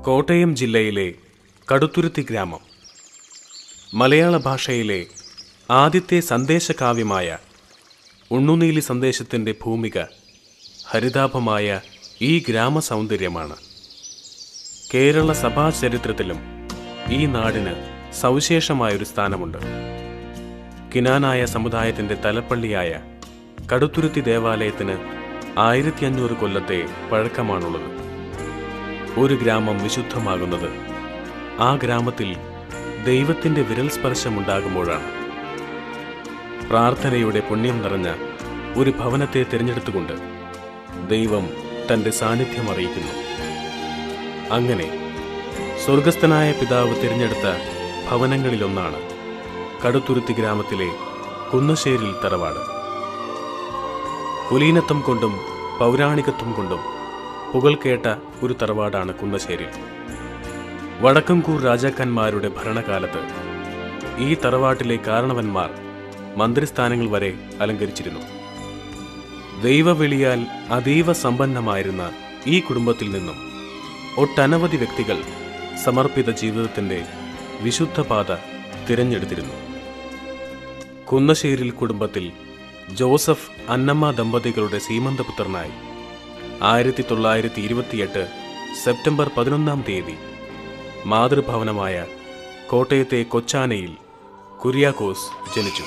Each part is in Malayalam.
കോട്ടയം ജില്ലയിലെ കടുത്തുരുത്തി ഗ്രാമം മലയാള ഭാഷയിലെ ആദ്യത്തെ സന്ദേശകാവ്യമായ ഉണ്ണുനീലി സന്ദേശത്തിൻ്റെ ഭൂമിക ഹരിതാഭമായ ഈ ഗ്രാമസൗന്ദര്യമാണ് കേരള സഭാ ചരിത്രത്തിലും ഈ നാടിന് സവിശേഷമായൊരു സ്ഥാനമുണ്ട് കിനാനായ സമുദായത്തിൻ്റെ തലപ്പള്ളിയായ കടുത്തുരുത്തി ദേവാലയത്തിന് ആയിരത്തി അഞ്ഞൂറ് കൊല്ലത്തെ പഴക്കമാണുള്ളത് ഒരു ഗ്രാമം വിശുദ്ധമാകുന്നത് ആ ഗ്രാമത്തിൽ ദൈവത്തിൻ്റെ വിരൽ സ്പർശമുണ്ടാകുമ്പോഴാണ് പ്രാർത്ഥനയുടെ പുണ്യം നിറഞ്ഞ ഒരു ഭവനത്തെ തിരഞ്ഞെടുത്തുകൊണ്ട് ദൈവം തൻ്റെ സാന്നിധ്യം അറിയിക്കുന്നു അങ്ങനെ സ്വർഗസ്ഥനായ പിതാവ് തിരഞ്ഞെടുത്ത ഭവനങ്ങളിലൊന്നാണ് കടുത്തുരുത്തി ഗ്രാമത്തിലെ കുന്നശ്ശേരിൽ തറവാട് കുലീനത്വം കൊണ്ടും പൗരാണികത്വം കൊണ്ടും പുകൾ കേട്ട ഒരു തറവാടാണ് കുന്നശ്ശേരി വടക്കംകൂർ രാജാക്കന്മാരുടെ ഭരണകാലത്ത് ഈ തറവാട്ടിലെ കാരണവന്മാർ മന്ത്രിസ്ഥാനങ്ങൾ വരെ അലങ്കരിച്ചിരുന്നു ദൈവവിളിയാൽ അതീവ സമ്പന്നമായിരുന്ന ഈ കുടുംബത്തിൽ നിന്നും ഒട്ടനവധി വ്യക്തികൾ സമർപ്പിത ജീവിതത്തിന്റെ വിശുദ്ധപാത തിരഞ്ഞെടുത്തിരുന്നു കുന്നശ്ശേരിൽ കുടുംബത്തിൽ ജോസഫ് അന്നമ്മ ദമ്പതികളുടെ സീമന്തപുത്രനായി ആയിരത്തി തൊള്ളായിരത്തി ഇരുപത്തിയെട്ട് സെപ്റ്റംബർ പതിനൊന്നാം തീയതി മാതൃഭവനമായ കോട്ടയത്തെ കൊച്ചാനയിൽ കുര്യാക്കോസ് ജനിച്ചു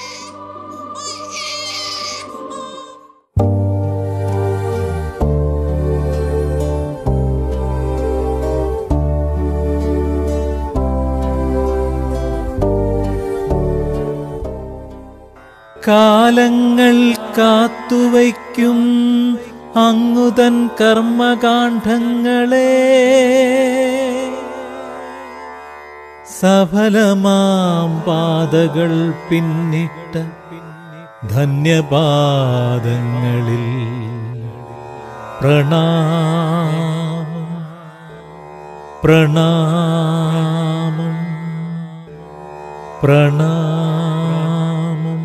കാലങ്ങൾ കാത്തുവയ്ക്കും അങ്ങുതൻ കർമ്മകാന്ഡങ്ങളെ സഫലമാം പാതകൾ പിന്നിട്ട ധന്യപാദങ്ങളിൽ പ്രണാമം പ്രണാമം പ്രണാമം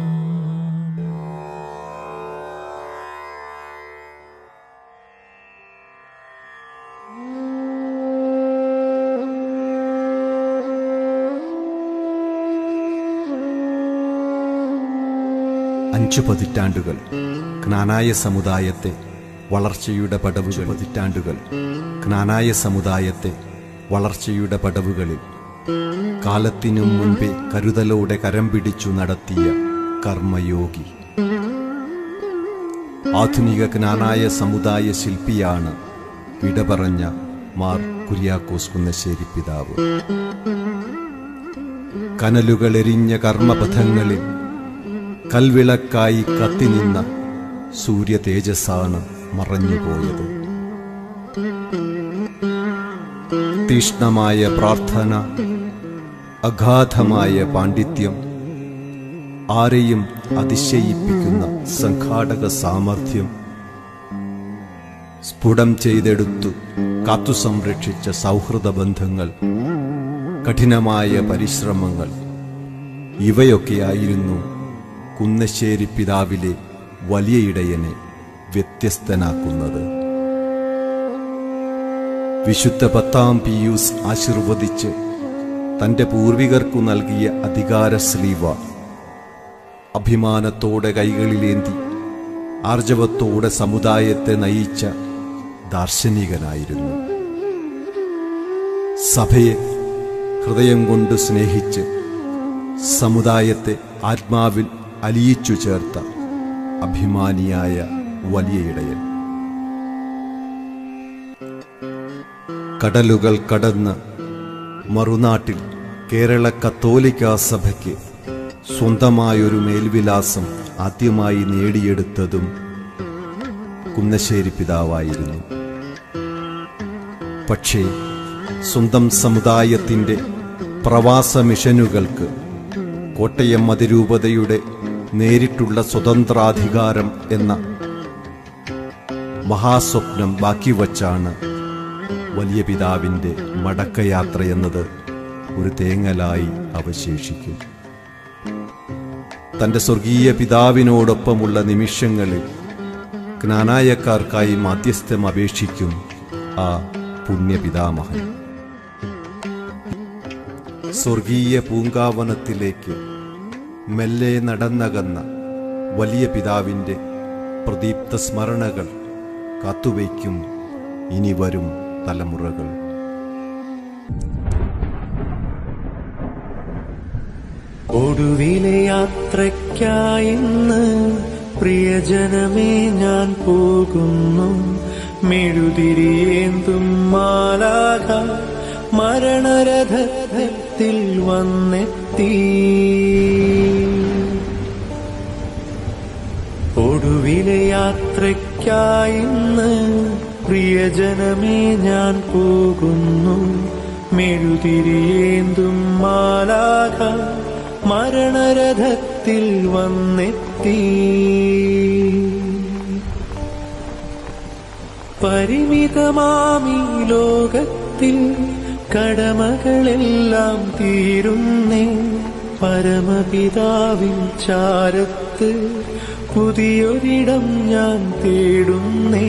അഞ്ചു പതിറ്റാണ്ടുകൾ ജ്ഞാനായ സമുദായത്തെ വളർച്ചയുടെ പടവുകൾ പതിറ്റാണ്ടുകൾ ജ്ഞാനായ സമുദായത്തെ വളർച്ചയുടെ പടവുകളിൽ കാലത്തിനു മുൻപേ കരുതലോടെ കരം പിടിച്ചു നടത്തിയ കർമ്മയോഗി ആധുനിക ജ്ഞാനായ സമുദായ ശില്പിയാണ് വിട പറഞ്ഞ മാർ കുര്യാക്കോസ് കുന്നശ്ശേരി പിതാവ് കനലുകളെരിഞ്ഞ കർമ്മപഥങ്ങളിൽ കൽവിളക്കായി കത്തിനിന്ന സൂര്യ തേജസ്സാണ് മറഞ്ഞുപോയത് തീഷ്ണമായ പ്രാർത്ഥന അഗാധമായ പാണ്ഡിത്യം ആരെയും അതിശയിപ്പിക്കുന്ന സംഘാടക സാമർഥ്യം സ്ഫുടം ചെയ്തെടുത്തു കാത്തു സംരക്ഷിച്ച സൗഹൃദ ബന്ധങ്ങൾ കഠിനമായ പരിശ്രമങ്ങൾ ഇവയൊക്കെയായിരുന്നു കുന്നശ്ശേരി പിതാവിലെ വലിയ ഇടയനെ വ്യത്യസ്തനാക്കുന്നത് വിശുദ്ധ പത്താം പിയൂസ് ആശീർവദിച്ച് തന്റെ പൂർവികർക്കു നൽകിയ അധികാര സ്ലീവ അഭിമാനത്തോടെ കൈകളിലേന്തി ആർജവത്തോടെ സമുദായത്തെ നയിച്ച ദാർശനികനായിരുന്നു സഭയെ ഹൃദയം കൊണ്ട് സ്നേഹിച്ച് സമുദായത്തെ ആത്മാവിൽ അലിയിച്ചു ചേർത്ത അഭിമാനിയായ വലിയ ഇടയൻ കടലുകൾ കടന്ന് മറുനാട്ടിൽ കേരള കത്തോലിക്ക സഭയ്ക്ക് സ്വന്തമായൊരു മേൽവിലാസം ആദ്യമായി നേടിയെടുത്തതും കുന്നശ്ശേരി പിതാവായിരുന്നു പക്ഷേ സ്വന്തം സമുദായത്തിൻ്റെ പ്രവാസ മിഷനുകൾക്ക് കോട്ടയം അതിരൂപതയുടെ നേരിട്ടുള്ള സ്വതന്ത്രാധികാരം എന്ന മഹാസ്വപ്നം ബാക്കി വച്ചാണ് വലിയ പിതാവിൻ്റെ മടക്കയാത്ര എന്നത് ഒരു തേങ്ങലായി അവശേഷിക്കും തൻ്റെ സ്വർഗീയ പിതാവിനോടൊപ്പമുള്ള നിമിഷങ്ങളിൽ ജ്ഞാനായക്കാർക്കായി മാധ്യസ്ഥം അപേക്ഷിക്കും ആ പുണ്യപിതാമഹൻ സ്വർഗീയ പൂങ്കാവനത്തിലേക്ക് മെല്ലെ നടന്നകന്ന വലിയ പിതാവിൻ്റെ പ്രദീപ്ത സ്മരണകൾ കാത്തുവയ്ക്കും ഇനി വരും തലമുറകൾ ഒടുവിലെ യാത്രയ്ക്കായിന്ന് പ്രിയജനമേ ഞാൻ പോകുന്നു മെഴുതിരിയേന്തും മാലാക മരണരഥത്തിൽ വന്നെത്തി ഒടുവിലെ യാത്രയ്ക്കായിന്ന് പ്രിയജനമേ ഞാൻ പോകുന്നു മെഴുതിരിയേന്തും മാലാക മരണരഥത്തിൽ വന്നെത്തി പരിമിതമാമി ലോകത്തിൽ കടമകളെല്ലാം തീരുന്നേ പരമപിതാവിൻ ചാരത്ത് പുതിയൊരിടം ഞാൻ തേടുന്നേ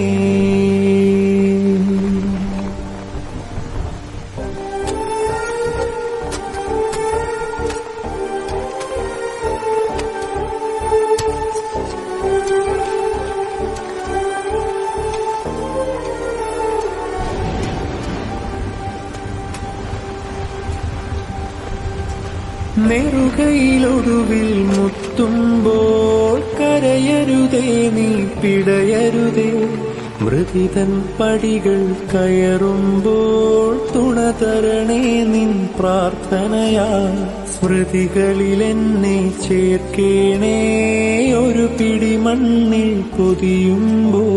നെറുകയിലൊടുവിൽ മുത്തുമ്പോൾ കരയരുതേ നീ പിടയരുതേ മൃതിതൻ പടികൾ കയറുമ്പോൾ തുണ തരണേ നിൻ പ്രാർത്ഥനയാ സ്മൃതികളിൽ എന്നെ ചേർക്കേണേ ഒരു പിടി മണ്ണിൽ പൊതിയുമ്പോൾ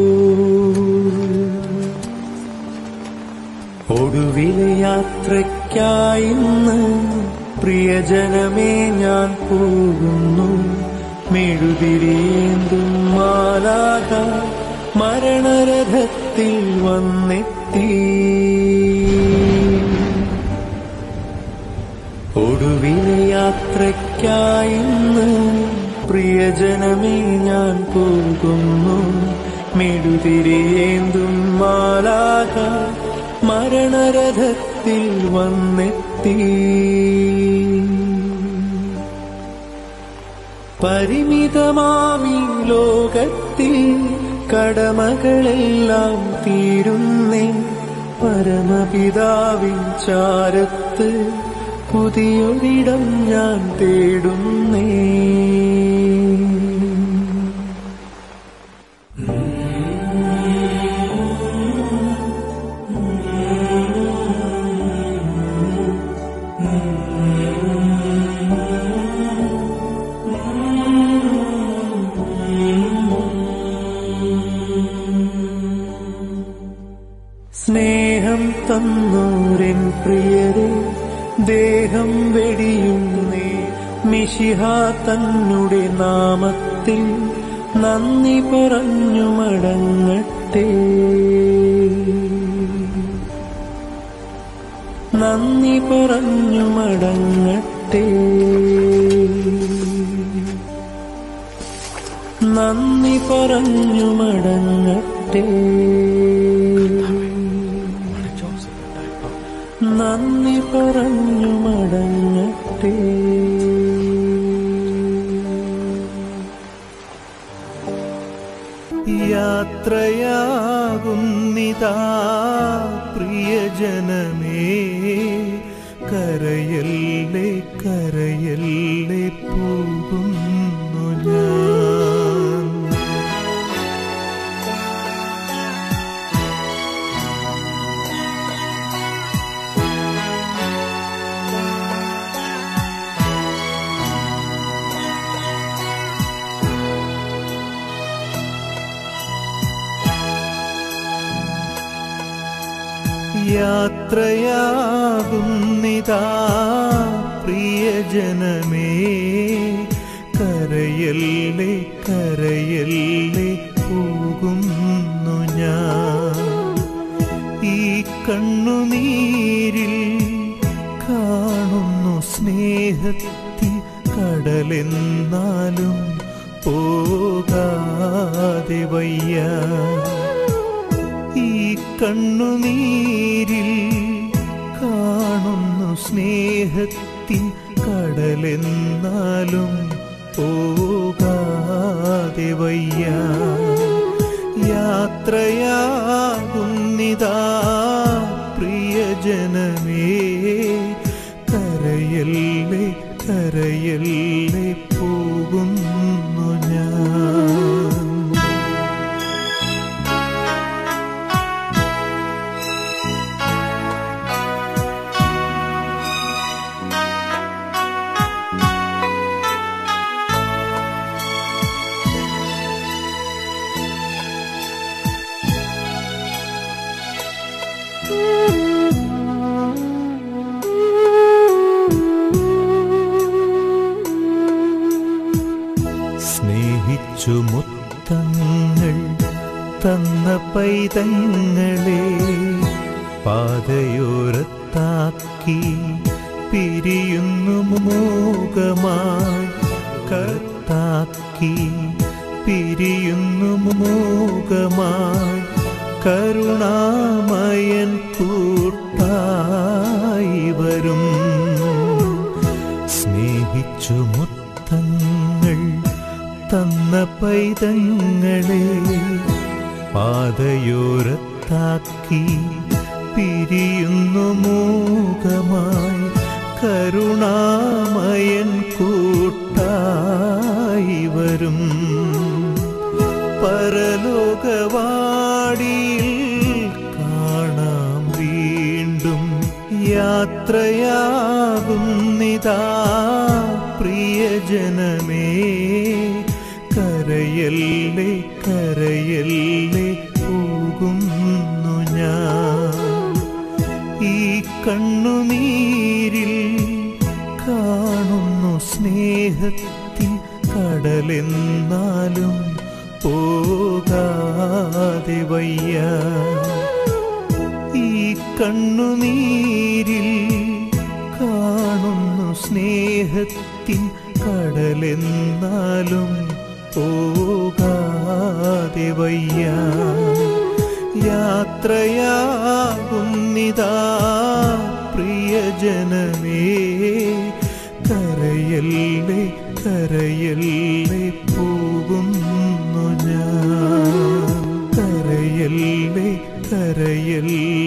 ഒടുവിലെ യാത്രയ്ക്കായിന്ന് പ്രിയജനമേ ഞാൻ പോകുന്നു മെഴുതിരിയേന്തും മാലാക മരണരഥത്തിൽ വന്നെത്തി ഒടുവിലെ യാത്രയ്ക്കായിന്ന് പ്രിയജനമേ ഞാൻ പോകുന്നു മെഴുതിരിയേന്തും മാലാക മരണരഥത്തിൽ വന്നെത്തി പരിമിതമാമി ലോകത്തിൽ കടമകളെല്ലാം തീരുന്നേ പരമപിതാവിൻ ചാരത്ത് പുതിയൊരിടം ഞാൻ തേടുന്നേ സ്നേഹം തന്നൂരൻ പ്രിയരെ ദേഹം വെടിയുന്നേ മിശിഹ തന്നുടെ നാമത്തിൽ നന്ദി പറഞ്ഞു മടങ്ങട്ടെ നന്ദി പറഞ്ഞു മടങ്ങട്ടെ നന്ദി പറഞ്ഞു മടങ്ങട്ടെ നന്ദി പറഞ്ഞു മടങ്ങട്ടെ യാത്രയാകുന്നിതാ പ്രിയജനമേ കരയല്ലേ കരയല്ലേ പോകുന്നു ഞാൻ യാത്രയാകുന്നിതാ പ്രിയജനമേ കരയല്ലേ കരയല്ലേ പോകുന്നു ഞാൻ ഈ കണ്ണുനീരിൽ കാണുന്നു സ്നേഹത്തി കടലെന്നാലും പോകാതെ വയ്യ ഈ കണ്ണുനീരിൽ കാണുന്നു സ്നേഹത്തിൻ കടലെന്നാലും പോകാതെ വയ്യ യാത്രയാകുന്നിതാ പ്രിയജനമേ കരയല്ലേ കരയല്ലേ പോകുന്നു ഞാൻ സ്നേഹിച്ചു മുത്തങ്ങൾ തന്ന പൈതങ്ങളെ പാതയോരത്താക്കി പിരിയുന്നു മൂകമായി കത്താക്കി പിരിയുന്നു മൂകമായി കരുണാമയൻ കൂട്ടായി വരും സ്നേഹിച്ചു മുത്തങ്ങൾ തന്ന പൈതങ്ങളെ പാതയോരത്താക്കി പിരിയുന്നു മൂകമായി കരുണാമയൻ കൂട്ടായി വരും പരലോകവാടിയിൽ കാണാം വീണ്ടും യാത്രയാകുന്നിതാ പ്രിയജനമേ കരയല്ലേ കരയല്ലേ പോകുന്നു ഞാൻ ഈ കണ്ണുനീരിൽ കാണുന്നു സ്നേഹത്തിൻ കടലെന്നാലും പോകാതെ വയ്യ ഈ കണ്ണുനീരിൽ കാണുന്നു സ്നേഹത്തിൻ കടലെന്നാലും പോകാതെ വയ്യ യാത്രയാകുന്നിതാ പ്രിയജനമേ കരയല്ലേ കരയല്ലേ പോകുന്നു ഞാൻ കരയല്ലേ കരയല്ലേ